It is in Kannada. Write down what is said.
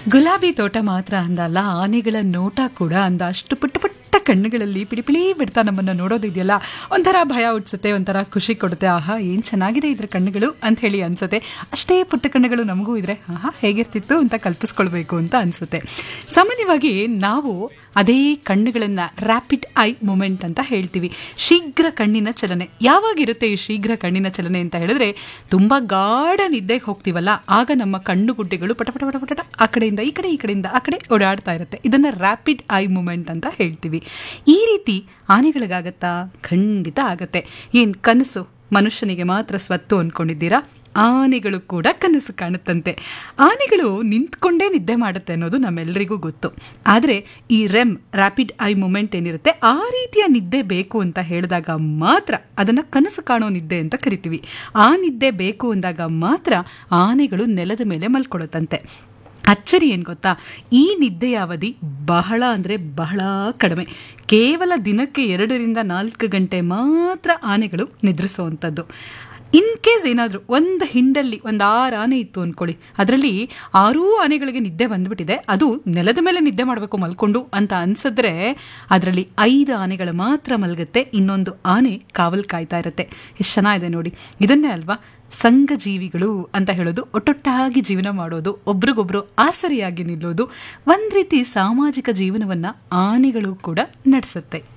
ಗುಲಾಬಿ ತೋಟ ಮಾತ್ರ ಅಂದಲ್ಲ ಆನೆಗಳ ನೋಟ ಕೂಡ ಅಂದ ಅಷ್ಟು ಪುಟ್ಟ ಪುಟ್ಟ ಕಣ್ಣುಗಳಲ್ಲಿ ಪಿಳಿ ಪಿಳಿ ಬಿಡ್ತಾ ನಮ್ಮನ್ನು ನೋಡೋದಿದೆಯಲ್ಲ ಒಂಥರ ಭಯ ಹುಡ್ಸುತ್ತೆ ಒಂಥರ ಖುಷಿ ಕೊಡುತ್ತೆ ಆಹಾ ಏನು ಚೆನ್ನಾಗಿದೆ ಇದ್ರ ಕಣ್ಣುಗಳು ಅಂತ ಹೇಳಿ ಅನ್ಸುತ್ತೆ ಅಷ್ಟೇ ಪುಟ್ಟ ಕಣ್ಣುಗಳು ನಮಗೂ ಇದ್ರೆ ಆಹಾ ಹೇಗಿರ್ತಿತ್ತು ಅಂತ ಕಲ್ಪಿಸ್ಕೊಳ್ಬೇಕು ಅಂತ ಅನ್ಸುತ್ತೆ ಸಾಮಾನ್ಯವಾಗಿ ನಾವು ಅದೇ ಕಣ್ಣುಗಳನ್ನು ರ್ಯಾಪಿಡ್ ಐ ಮೂಮೆಂಟ್ ಅಂತ ಹೇಳ್ತೀವಿ ಶೀಘ್ರ ಕಣ್ಣಿನ ಚಲನೆ ಯಾವಾಗಿರುತ್ತೆ ಈ ಶೀಘ್ರ ಕಣ್ಣಿನ ಚಲನೆ ಅಂತ ಹೇಳಿದ್ರೆ ತುಂಬ ಗಾಢ ನಿದ್ದೆಗೆ ಹೋಗ್ತೀವಲ್ಲ ಆಗ ನಮ್ಮ ಕಣ್ಣು ಗುಡ್ಡೆಗಳು ಪಟ ಪಟ ಪಟ ಪಟ ಆ ಕಡೆಯಿಂದ ಈ ಕಡೆ ಈ ಕಡೆಯಿಂದ ಆ ಕಡೆ ಓಡಾಡ್ತಾ ಇರುತ್ತೆ ಇದನ್ನು ರ್ಯಾಪಿಡ್ ಐ ಮೂಮೆಂಟ್ ಅಂತ ಹೇಳ್ತೀವಿ ಈ ರೀತಿ ಆನೆಗಳಿಗಾಗತ್ತಾ ಖಂಡಿತ ಆಗತ್ತೆ ಏನು ಕನಸು ಮನುಷ್ಯನಿಗೆ ಮಾತ್ರ ಸ್ವತ್ತು ಅಂದ್ಕೊಂಡಿದ್ದೀರಾ ಆನೆಗಳು ಕೂಡ ಕನಸು ಕಾಣುತ್ತಂತೆ ಆನೆಗಳು ನಿಂತ್ಕೊಂಡೇ ನಿದ್ದೆ ಮಾಡುತ್ತೆ ಅನ್ನೋದು ನಮ್ಮೆಲ್ಲರಿಗೂ ಗೊತ್ತು ಆದರೆ ಈ ರೆಮ್ ರ್ಯಾಪಿಡ್ ಐ ಮೂಮೆಂಟ್ ಏನಿರುತ್ತೆ ಆ ರೀತಿಯ ನಿದ್ದೆ ಬೇಕು ಅಂತ ಹೇಳಿದಾಗ ಮಾತ್ರ ಅದನ್ನು ಕನಸು ಕಾಣೋ ನಿದ್ದೆ ಅಂತ ಕರಿತೀವಿ ಆ ನಿದ್ದೆ ಬೇಕು ಅಂದಾಗ ಮಾತ್ರ ಆನೆಗಳು ನೆಲದ ಮೇಲೆ ಮಲ್ಕೊಳ್ಳುತ್ತಂತೆ ಅಚ್ಚರಿ ಏನು ಗೊತ್ತಾ ಈ ನಿದ್ದೆಯ ಅವಧಿ ಬಹಳ ಅಂದರೆ ಬಹಳ ಕಡಿಮೆ ಕೇವಲ ದಿನಕ್ಕೆ ಎರಡರಿಂದ ನಾಲ್ಕು ಗಂಟೆ ಮಾತ್ರ ಆನೆಗಳು ನಿದ್ರಿಸುವಂಥದ್ದು ಇನ್ ಕೇಸ್ ಏನಾದರೂ ಒಂದು ಹಿಂಡಲ್ಲಿ ಒಂದು ಆರು ಆನೆ ಇತ್ತು ಅಂದ್ಕೊಳ್ಳಿ ಅದರಲ್ಲಿ ಆರೂ ಆನೆಗಳಿಗೆ ನಿದ್ದೆ ಬಂದ್ಬಿಟ್ಟಿದೆ ಅದು ನೆಲದ ಮೇಲೆ ನಿದ್ದೆ ಮಾಡಬೇಕು ಮಲ್ಕೊಂಡು ಅಂತ ಅನ್ಸಿದ್ರೆ ಅದರಲ್ಲಿ ಐದು ಆನೆಗಳು ಮಾತ್ರ ಮಲಗುತ್ತೆ ಇನ್ನೊಂದು ಆನೆ ಕಾವಲ್ ಕಾಯ್ತಾ ಇರುತ್ತೆ ಎಷ್ಟು ಚೆನ್ನಾಗಿದೆ ನೋಡಿ ಇದನ್ನೇ ಅಲ್ವಾ ಸಂಘ ಜೀವಿಗಳು ಅಂತ ಹೇಳೋದು ಒಟ್ಟೊಟ್ಟಾಗಿ ಜೀವನ ಮಾಡೋದು ಒಬ್ರಿಗೊಬ್ರು ಆಸರಿಯಾಗಿ ನಿಲ್ಲೋದು ಒಂದು ರೀತಿ ಸಾಮಾಜಿಕ ಜೀವನವನ್ನು ಆನೆಗಳು ಕೂಡ ನಡೆಸುತ್ತೆ